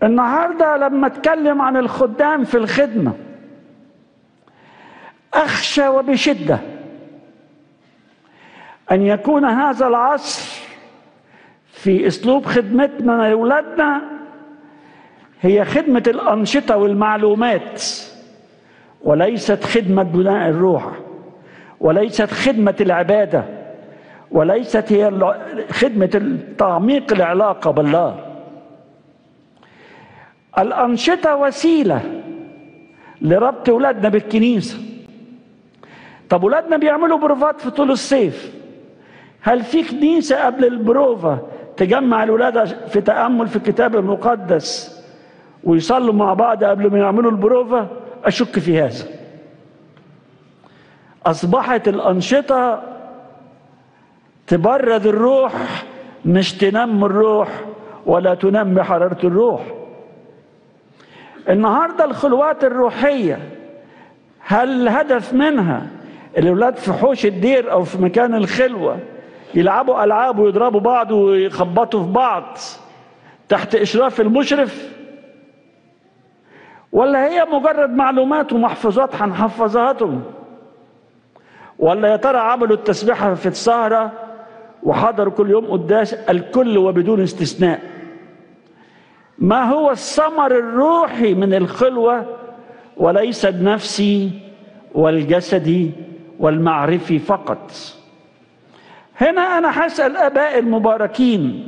النهارده لما اتكلم عن الخدام في الخدمه اخشى وبشده ان يكون هذا العصر في اسلوب خدمتنا لاولادنا هي خدمه الانشطه والمعلومات وليست خدمه بناء الروح وليست خدمه العباده وليست هي خدمه تعميق العلاقه بالله الأنشطة وسيلة لربط أولادنا بالكنيسة طب أولادنا بيعملوا بروفات في طول الصيف هل في كنيسة قبل البروفة تجمع الولاد في تأمل في الكتاب المقدس ويصلوا مع بعض قبل ما يعملوا البروفة أشك في هذا أصبحت الأنشطة تبرد الروح مش تنمي الروح ولا تنمي حرارة الروح النهارده الخلوات الروحيه هل الهدف منها الاولاد في حوش الدير او في مكان الخلوه يلعبوا العاب ويضربوا بعض ويخبطوا في بعض تحت اشراف المشرف ولا هي مجرد معلومات ومحفوظات هنحفظها لهم ولا يا ترى عملوا التسبيحه في السهره وحضروا كل يوم قداس الكل وبدون استثناء ما هو الثمر الروحي من الخلوة وليس النفسي والجسدي والمعرفي فقط هنا أنا هسأل أباء المباركين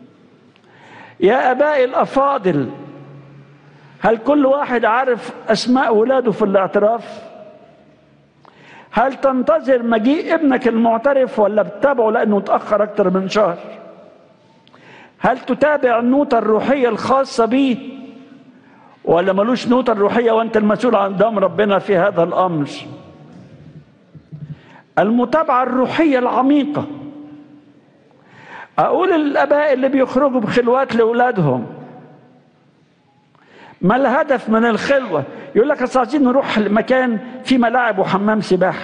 يا أباء الأفاضل هل كل واحد عارف أسماء أولاده في الاعتراف؟ هل تنتظر مجيء ابنك المعترف ولا بتتابعه لأنه اتأخر أكتر من شهر؟ هل تتابع النوتة الروحية الخاصة به ولا ملوش نوتة الروحية وانت المسؤول عن دم ربنا في هذا الأمر المتابعة الروحية العميقة أقول للآباء اللي بيخرجوا بخلوات لأولادهم ما الهدف من الخلوة يقول لك أصل عايزين نروح لمكان فيه ملاعب وحمام سباحة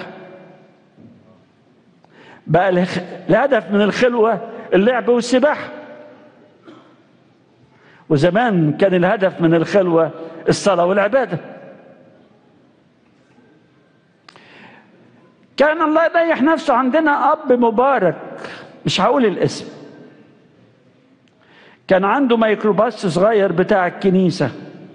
بقى الهدف من الخلوة اللعب والسباحة وزمان كان الهدف من الخلوة الصلاة والعبادة كان الله يريح نفسه عندنا أب مبارك مش هقول الاسم كان عنده ميكروباص صغير بتاع الكنيسة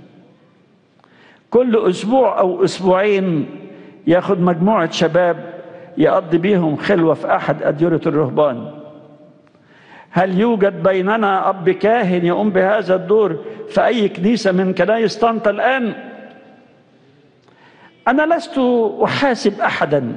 كل أسبوع أو أسبوعين ياخد مجموعة شباب يقضي بيهم خلوة في أحد أديرة الرهبان هل يوجد بيننا أب كاهن يقوم بهذا الدور في أي كنيسة من كنايس طنطا الآن أنا لست أحاسب أحدا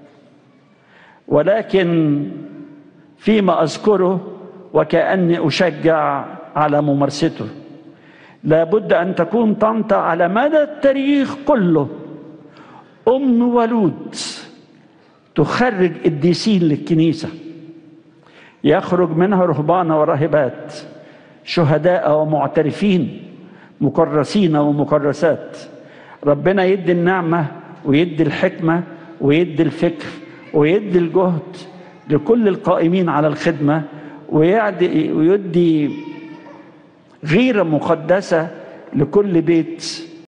ولكن فيما أذكره وكأني أشجع على ممارسته لابد أن تكون طنطا على مدى التاريخ كله أم ولود تخرج الديسين للكنيسه يخرج منها رهبان وراهبات شهداء ومعترفين مكرسين ومكرسات ربنا يدي النعمة ويدي الحكمة ويدي الفكر ويدي الجهد لكل القائمين على الخدمة ويدي غيرة مقدسة لكل بيت